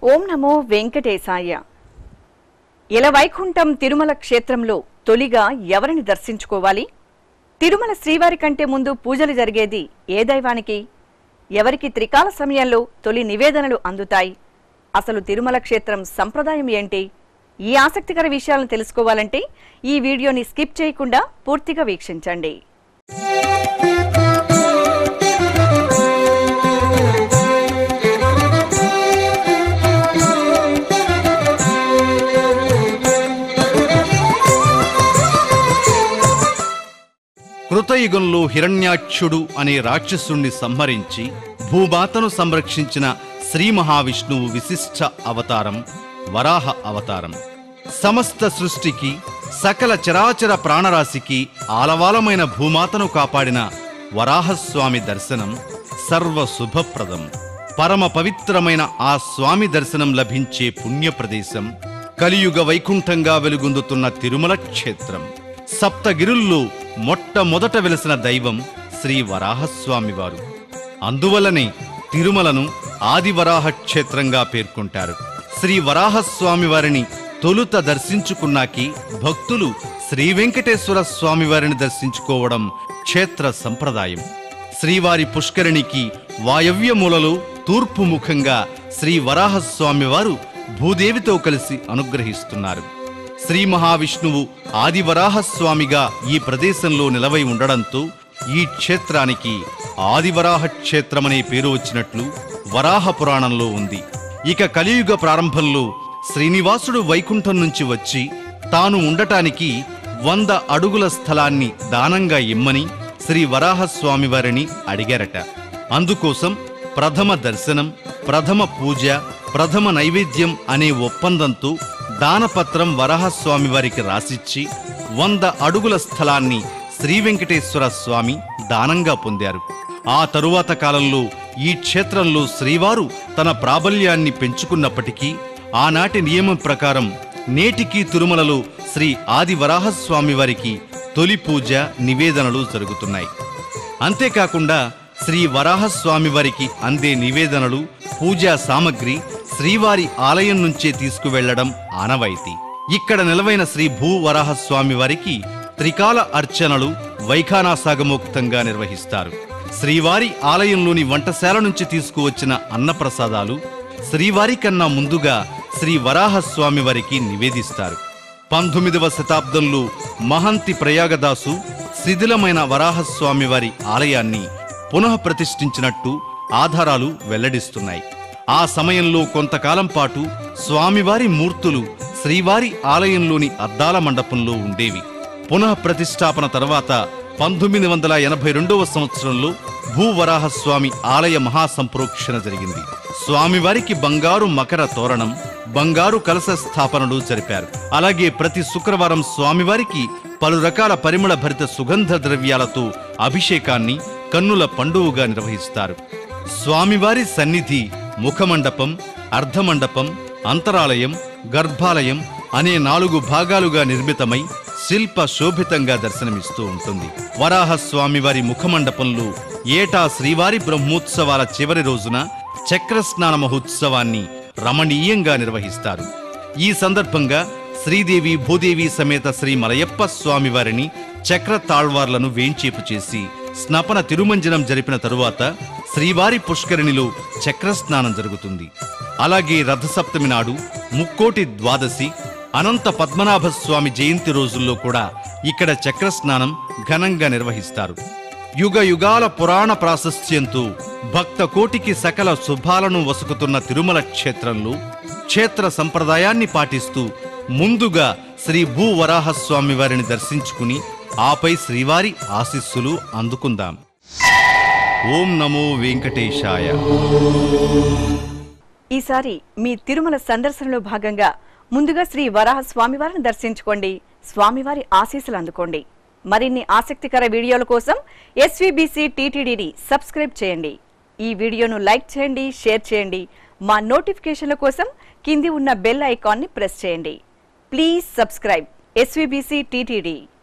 ఓం నమో వెంకటేశాయ ఇలవైకుంఠం తిరుమల క్షేత్రంలో తొలిగా ఎవరిని దర్శించుకోవాలి తిరుమల శ్రీవారి కంటే ముందు పూజలు జరిగేది ఏ దైవానికి ఎవరికి త్రికాల సమయంలో తొలి నివేదనలు అందుతాయి అసలు తిరుమల క్షేత్రం సంప్రదాయం ఏంటి ఈ ఆసక్తికర విషయాలను తెలుసుకోవాలంటే ఈ వీడియోని స్కిప్ చేయకుండా పూర్తిగా వీక్షించండి కృతయుగంలో హిరణ్యాక్షుడు అనే రాక్షసుణ్ణి సంహరించి భూమాతను సంరక్షించిన శ్రీ మహావిష్ణువు విశిష్ట అవతారం వరాహ అవతారం సమస్త సృష్టికి సకల చరాచర ప్రాణరాశికి ఆలవాలమైన భూమాతను కాపాడిన వరాహస్వామి దర్శనం సర్వ శుభప్రదం పరమ పవిత్రమైన ఆ స్వామి దర్శనం లభించే పుణ్య ప్రదేశం కలియుగ వైకుంఠంగా వెలుగొందుతున్న తిరుమల క్షేత్రం సప్తగిరుల్లో మొట్టమొదట వెలసిన దైవం శ్రీ వరాహస్వామి వారు అందువలనే తిరుమలను ఆదివరాహ క్షేత్రంగా పేర్కొంటారు శ్రీ వరాహస్వామి వారిని తొలుత దర్శించుకున్నాకి భక్తులు శ్రీ వెంకటేశ్వర స్వామి వారిని దర్శించుకోవడం క్షేత్ర సంప్రదాయం శ్రీవారి పుష్కరిణికి వాయవ్య మూలలో తూర్పు ముఖంగా శ్రీ వరాహస్వామి వారు భూదేవితో కలిసి అనుగ్రహిస్తున్నారు శ్రీ మహావిష్ణువు ఆదివరాహస్వామిగా ఈ ప్రదేశంలో నిలవై ఉండడంతో ఈ క్షేత్రానికి ఆదివరాహ క్షేత్రమనే పేరు వచ్చినట్లు వరాహ పురాణంలో ఉంది ఇక కలియుగ ప్రారంభంలో శ్రీనివాసుడు వైకుంఠం నుంచి వచ్చి తాను ఉండటానికి వంద అడుగుల స్థలాన్ని దానంగా ఇమ్మని శ్రీ వరాహస్వామి వారిని అడిగారట అందుకోసం ప్రథమ దర్శనం ప్రథమ పూజ ప్రథమ నైవేద్యం అనే ఒప్పందంతో దానపత్రం వరాహస్వామి వారికి రాసిచ్చి వంద అడుగుల స్థలాన్ని శ్రీ వెంకటేశ్వర స్వామి దానంగా పొందారు ఆ తరువాత కాలంలో ఈ క్షేత్రంలో శ్రీవారు తన ప్రాబల్యాన్ని పెంచుకున్నప్పటికీ ఆనాటి నియమం ప్రకారం నేటికి తిరుమలలో శ్రీ ఆది వరాహస్వామి వారికి తొలి పూజ నివేదనలు జరుగుతున్నాయి అంతేకాకుండా శ్రీ వరాహస్వామి వారికి అందే నివేదనలు పూజా సామగ్రి శ్రీవారి ఆలయం నుంచే తీసుకువెళ్లడం ఆనవాయితీ ఇక్కడ నిలవైన శ్రీ భూ వరాహస్వామి వారికి త్రికాల అర్చనలు వైఖానాసాగమోక్తంగా నిర్వహిస్తారు శ్రీవారి ఆలయంలోని వంటశాల నుంచి తీసుకువచ్చిన అన్నప్రసాదాలు శ్రీవారి కన్నా ముందుగా శ్రీ వరాహస్వామి వారికి నివేదిస్తారు పంతొమ్మిదవ శతాబ్దంలో మహంతి ప్రయాగదాసు శిథిలమైన వరాహస్వామి వారి ఆలయాన్ని పునః ప్రతిష్ఠించినట్టు ఆధారాలు వెల్లడిస్తున్నాయి ఆ సమయంలో కొంతకాలం పాటు స్వామివారి మూర్తులు శ్రీవారి ఆలయంలోని అద్దాల మండపంలో ఉండేవి పునః ప్రతిష్టాపన తర్వాత పంతొమ్మిది వందల ఎనభై రెండవ సంవత్సరంలో భూవరాహస్వామి ఆలయ మహాసంప్రోక్షణ జరిగింది స్వామివారికి బంగారు మకర తోరణం బంగారు కలశ స్థాపనలు జరిపారు అలాగే ప్రతి శుక్రవారం స్వామివారికి పలు రకాల పరిమళ భరిత సుగంధ ద్రవ్యాలతో అభిషేకాన్ని కన్నుల పండువుగా నిర్వహిస్తారు స్వామివారి సన్నిధి ముఖమండపం అర్ధమండపం అంతరాలయం గర్భాలయం అనే నాలుగు భాగాలుగా నిర్మితమై శిల్ప శోభితంగా దర్శనమిస్తూ ఉంటుంది వరాహ స్వామివారి ముఖమండపంలో ఏటా శ్రీవారి బ్రహ్మోత్సవాల చివరి రోజున చక్రస్నాన మహోత్సవాన్ని రమణీయంగా నిర్వహిస్తారు ఈ సందర్భంగా శ్రీదేవి భూదేవి సమేత శ్రీ మలయప్ప స్వామివారిని చక్ర తాళ్వార్లను వేంచేపు చేసి స్నపన తిరుమంజనం జరిపిన తరువాత శ్రీవారి పుష్కరిణిలో చక్రస్నానం జరుగుతుంది అలాగే రథసప్తమి నాడు ముక్కోటి ద్వాదశి అనంత పద్మనాభ స్వామి జయంతి రోజుల్లో కూడా ఇక్కడ చక్రస్నానం ఘనంగా నిర్వహిస్తారు యుగ యుగాల పురాణ ప్రాశస్త్యంతో భక్త కోటికి సకల శుభాలను వసుకుతున్న తిరుమల క్షేత్రంలో క్షేత్ర సంప్రదాయాన్ని పాటిస్తూ ముందుగా శ్రీ భూవరాహస్వామి వారిని దర్శించుకుని ఆపై శ్రీవారి ఆశీస్సులు అందుకుందాం ఓం నమో వెంకటేశాయ ఈసారి మీ తిరుమల సందర్శనలో భాగంగా ముందుగా శ్రీ వరాహ స్వామివారిని దర్శించుకోండి స్వామివారి ఆశీస్సులు అందుకోండి మరిన్ని ఆసక్తికర వీడియోల కోసం ఎస్వీబీసీ టీటీడీని సబ్స్క్రైబ్ చేయండి ఈ వీడియోను లైక్ చేయండి షేర్ చేయండి మా నోటిఫికేషన్ల కోసం కింది ఉన్న బెల్ ఐకాన్ని ప్రెస్ చేయండి ప్లీజ్ సబ్స్క్రైబ్ ఎస్వీబీసీ టీటీడీ